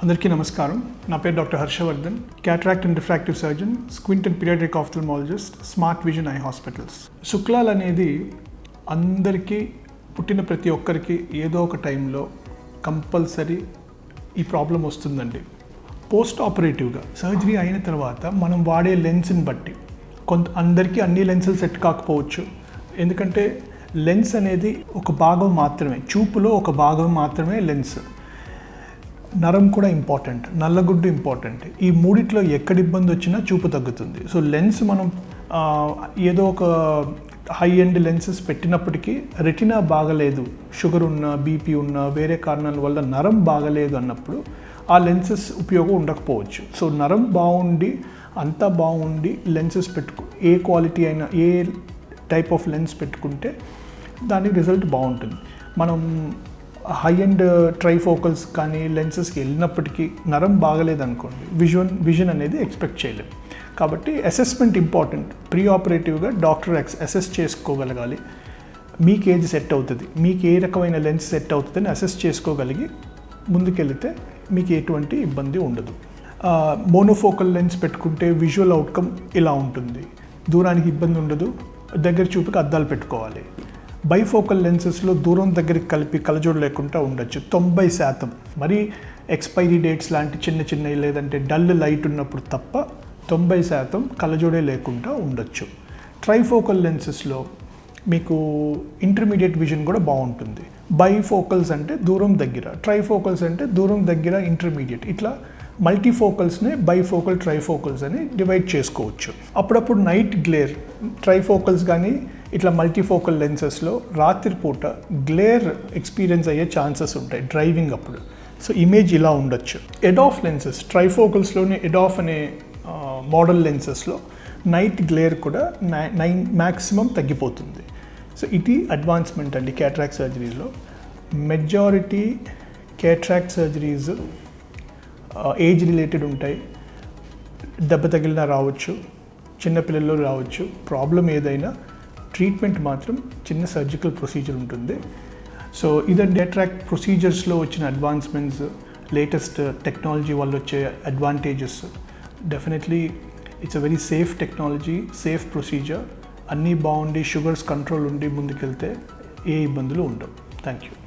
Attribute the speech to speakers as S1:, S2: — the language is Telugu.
S1: అందరికీ నమస్కారం నా పేరు doctor Harshavardhan cataract and refractive surgeon squint and pediatric ophthalmologist smart vision eye hospitals శుక్లాలు అనేది అందరికీ పుట్టిన ప్రతి ఒక్కరికి ఏదో ఒక టైంలో కంపల్సరీ ఈ ప్రాబ్లం వస్తుందండి పోస్ట్ ఆపరేటివ్గా సర్జరీ అయిన తర్వాత మనం వాడే లెన్స్ని బట్టి కొంత అందరికీ అన్ని లెన్సులు సెట్ కాకపోవచ్చు ఎందుకంటే లెన్స్ అనేది ఒక భాగం మాత్రమే చూపులో ఒక భాగం మాత్రమే లెన్స్ నరం కూడా ఇంపార్టెంట్ నల్లగుడ్డు ఇంపార్టెంట్ ఈ మూడిట్లో ఎక్కడ ఇబ్బంది వచ్చినా చూపు తగ్గుతుంది సో లెన్స్ మనం ఆ, ఏదో ఒక హై ఎండ్ లెన్సెస్ పెట్టినప్పటికీ రెటినా బాగలేదు షుగర్ ఉన్న బీపీ ఉన్న వేరే కారణాల వల్ల నరం బాగలేదు అన్నప్పుడు ఆ లెన్సెస్ ఉపయోగం ఉండకపోవచ్చు సో నరం బాగుండి అంతా బాగుండి లెన్సెస్ పెట్టుకు ఏ క్వాలిటీ అయినా ఏ టైప్ ఆఫ్ లెన్స్ పెట్టుకుంటే దాని రిజల్ట్ బాగుంటుంది మనం హై అండ్ ట్రైఫోకల్స్ కానీ లెన్సెస్కి వెళ్ళినప్పటికీ నరం బాగలేదనుకోండి విజువన్ విజన్ అనేది ఎక్స్పెక్ట్ చేయలేం కాబట్టి అసెస్మెంట్ ఇంపార్టెంట్ ప్రీ ఆపరేటివ్గా డాక్టర్ అసెస్ చేసుకోగలగాలి మీకు ఏది సెట్ అవుతుంది మీకు ఏ రకమైన లెన్స్ సెట్ అవుతుందని అసెస్ చేసుకోగలిగి ముందుకెళ్తే మీకు ఎటువంటి ఇబ్బంది ఉండదు మోనోఫోకల్ లెన్స్ పెట్టుకుంటే విజువల్ అవుట్కమ్ ఇలా ఉంటుంది దూరానికి ఇబ్బంది ఉండదు దగ్గర చూపుకి అద్దాలు పెట్టుకోవాలి బైఫోకల్ లెన్సెస్లో దూరం దగ్గరికి కలిపి కలజోడు లేకుండా ఉండొచ్చు తొంభై శాతం మరి ఎక్స్పైరీ డేట్స్ లాంటి చిన్న చిన్నవి లేదంటే డల్ లైట్ ఉన్నప్పుడు తప్ప తొంభై శాతం కలజోడే లేకుండా ఉండొచ్చు ట్రైఫోకల్ లెన్సెస్లో మీకు ఇంటర్మీడియట్ విజన్ కూడా బాగుంటుంది బైఫోకల్స్ అంటే దూరం దగ్గర ట్రైఫోకల్స్ అంటే దూరం దగ్గర ఇంటర్మీడియట్ ఇట్లా మల్టీఫోకల్స్ని బైఫోకల్ ట్రైఫోకల్స్ అని డివైడ్ చేసుకోవచ్చు అప్పుడప్పుడు నైట్ గ్లేర్ ట్రైఫోకల్స్ కానీ ఇట్లా మల్టీఫోకల్ లెన్సెస్లో రాత్రిపూట గ్లేర్ ఎక్స్పీరియన్స్ అయ్యే ఛాన్సెస్ ఉంటాయి డ్రైవింగ్ అప్పుడు సో ఇమేజ్ ఇలా ఉండొచ్చు ఎడాఫ్ లెన్సెస్ ట్రైఫోకల్స్లోని ఎడాఫ్ అనే మోడల్ లెన్సెస్లో నైట్ గ్లేర్ కూడా నైన్ మ్యాక్సిమం తగ్గిపోతుంది సో ఇది అడ్వాన్స్మెంట్ అండి క్యాట్రాక్ట్ సర్జరీలో majority cataract surgeries age related ఉంటాయి దెబ్బ తగిలినా రావచ్చు చిన్నపిల్లల్లో రావచ్చు ప్రాబ్లం ఏదైనా ట్రీట్మెంట్ మాత్రం చిన్న సర్జికల్ ప్రొసీజర్ ఉంటుంది సో ఇదండి అట్రాక్ట్ ప్రొసీజర్స్లో వచ్చిన అడ్వాన్స్మెంట్స్ లేటెస్ట్ టెక్నాలజీ వల్ల వచ్చే advantages definitely it's uh very safe technology safe procedure అన్నీ బాగుండి షుగర్స్ కంట్రోల్ ఉండి ముందుకెళ్తే ఏ ఇబ్బందులు ఉండవు థ్యాంక్ యూ